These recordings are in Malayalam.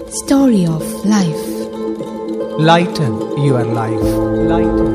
Story of Life. Lighten your life lighten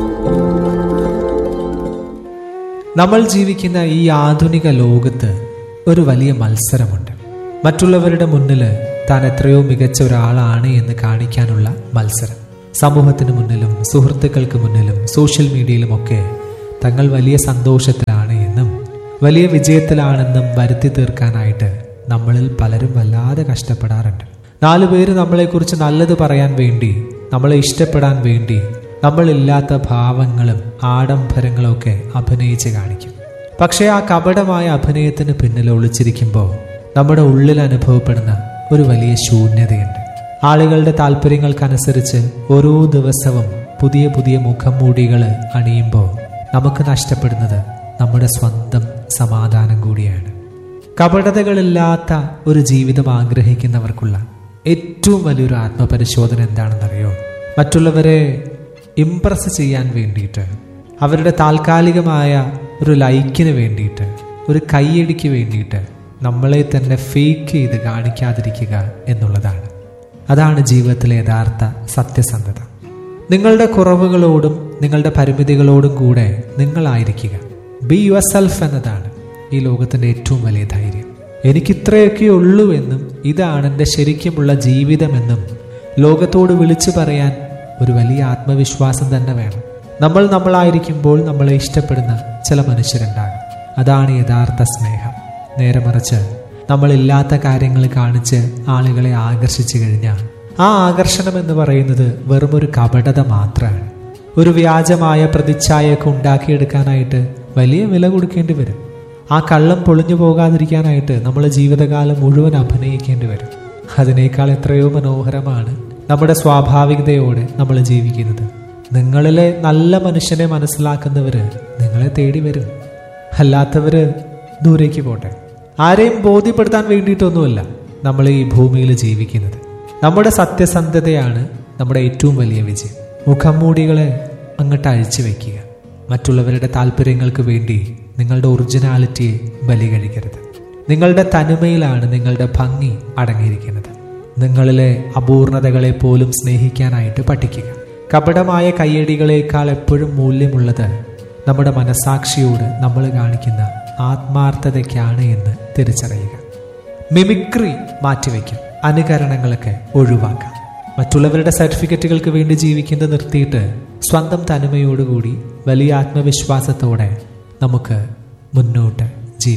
നമ്മൾ ജീവിക്കുന്ന ഈ ആധുനിക ലോകത്ത് ഒരു വലിയ മത്സരമുണ്ട് മറ്റുള്ളവരുടെ മുന്നിൽ താൻ എത്രയോ മികച്ച ഒരാളാണ് എന്ന് കാണിക്കാനുള്ള മത്സരം സമൂഹത്തിന് മുന്നിലും സുഹൃത്തുക്കൾക്ക് മുന്നിലും സോഷ്യൽ മീഡിയയിലുമൊക്കെ തങ്ങൾ വലിയ സന്തോഷത്തിലാണ് എന്നും വലിയ വിജയത്തിലാണെന്നും വരുത്തി തീർക്കാനായിട്ട് നമ്മളിൽ പലരും വല്ലാതെ കഷ്ടപ്പെടാറുണ്ട് നാലു പേര് നമ്മളെക്കുറിച്ച് നല്ലത് പറയാൻ വേണ്ടി നമ്മളെ ഇഷ്ടപ്പെടാൻ വേണ്ടി നമ്മളില്ലാത്ത ഭാവങ്ങളും ആഡംബരങ്ങളും ഒക്കെ അഭിനയിച്ച് കാണിക്കും പക്ഷേ ആ കപടമായ അഭിനയത്തിന് പിന്നിൽ ഒളിച്ചിരിക്കുമ്പോൾ നമ്മുടെ ഉള്ളിൽ അനുഭവപ്പെടുന്ന ഒരു വലിയ ശൂന്യതയുണ്ട് ആളുകളുടെ താല്പര്യങ്ങൾക്കനുസരിച്ച് ഓരോ ദിവസവും പുതിയ പുതിയ മുഖംമൂടികൾ അണിയുമ്പോൾ നമുക്ക് നഷ്ടപ്പെടുന്നത് നമ്മുടെ സ്വന്തം സമാധാനം കൂടിയാണ് കപടതകളില്ലാത്ത ഒരു ജീവിതം ആഗ്രഹിക്കുന്നവർക്കുള്ള ഏറ്റവും വലിയൊരു ആത്മപരിശോധന എന്താണെന്നറിയോ മറ്റുള്ളവരെ ഇംപ്രസ് ചെയ്യാൻ വേണ്ടിയിട്ട് അവരുടെ താൽക്കാലികമായ ഒരു ലൈക്കിന് വേണ്ടിയിട്ട് ഒരു കൈയടിക്ക് വേണ്ടിയിട്ട് നമ്മളെ തന്നെ ഫേക്ക് ചെയ്ത് കാണിക്കാതിരിക്കുക എന്നുള്ളതാണ് അതാണ് ജീവിതത്തിലെ യഥാർത്ഥ സത്യസന്ധത നിങ്ങളുടെ കുറവുകളോടും നിങ്ങളുടെ പരിമിതികളോടും കൂടെ നിങ്ങളായിരിക്കുക ബി യുവർ സെൽഫ് എന്നതാണ് ഈ ലോകത്തിൻ്റെ ഏറ്റവും വലിയ ധൈര്യം എനിക്കിത്രയൊക്കെ ഉള്ളൂ എന്നും ഇതാണ് എൻ്റെ ശരിക്കുമുള്ള ജീവിതമെന്നും ലോകത്തോട് വിളിച്ചു പറയാൻ ഒരു വലിയ ആത്മവിശ്വാസം തന്നെ വേണം നമ്മൾ നമ്മളായിരിക്കുമ്പോൾ നമ്മളെ ഇഷ്ടപ്പെടുന്ന ചില മനുഷ്യരുണ്ടാകും അതാണ് യഥാർത്ഥ സ്നേഹം നേരെ മറിച്ച് നമ്മളില്ലാത്ത കാര്യങ്ങൾ കാണിച്ച് ആളുകളെ ആകർഷിച്ചു കഴിഞ്ഞാൽ ആ ആകർഷണം എന്ന് പറയുന്നത് വെറുമൊരു കപടത മാത്രമാണ് ഒരു വ്യാജമായ പ്രതിച്ഛായൊക്കെ ഉണ്ടാക്കിയെടുക്കാനായിട്ട് വലിയ വില കൊടുക്കേണ്ടി വരും ആ കള്ളം പൊളിഞ്ഞു പോകാതിരിക്കാനായിട്ട് നമ്മൾ ജീവിതകാലം മുഴുവൻ അഭിനയിക്കേണ്ടി വരും അതിനേക്കാൾ എത്രയോ മനോഹരമാണ് നമ്മുടെ സ്വാഭാവികതയോടെ നമ്മൾ ജീവിക്കുന്നത് നിങ്ങളിലെ നല്ല മനുഷ്യനെ മനസ്സിലാക്കുന്നവര് നിങ്ങളെ തേടി വരും അല്ലാത്തവര് ദൂരേക്ക് പോട്ടെ ആരെയും ബോധ്യപ്പെടുത്താൻ വേണ്ടിയിട്ടൊന്നുമല്ല നമ്മൾ ഈ ഭൂമിയിൽ ജീവിക്കുന്നത് നമ്മുടെ സത്യസന്ധതയാണ് നമ്മുടെ ഏറ്റവും വലിയ വിജയം മുഖംമൂടികളെ അങ്ങോട്ട് അഴിച്ചു വെക്കുക മറ്റുള്ളവരുടെ താല്പര്യങ്ങൾക്ക് വേണ്ടി നിങ്ങളുടെ ഒറിജിനാലിറ്റിയെ ബലി കഴിക്കരുത് നിങ്ങളുടെ തനിമയിലാണ് നിങ്ങളുടെ ഭംഗി അടങ്ങിയിരിക്കുന്നത് നിങ്ങളിലെ അപൂർണതകളെ പോലും സ്നേഹിക്കാനായിട്ട് പഠിക്കുക കപടമായ കയ്യടികളേക്കാൾ എപ്പോഴും മൂല്യമുള്ളത് നമ്മുടെ മനസാക്ഷിയോട് നമ്മൾ കാണിക്കുന്ന ആത്മാർത്ഥതയ്ക്കാണ് എന്ന് തിരിച്ചറിയുക മിമിക്രി മാറ്റിവെക്കും അനുകരണങ്ങളൊക്കെ ഒഴിവാക്കാം മറ്റുള്ളവരുടെ സർട്ടിഫിക്കറ്റുകൾക്ക് വേണ്ടി ജീവിക്കുന്നത് നിർത്തിയിട്ട് സ്വന്തം തനിമയോടുകൂടി വലിയ ആത്മവിശ്വാസത്തോടെ നമുക്ക് മുന്നോട്ട്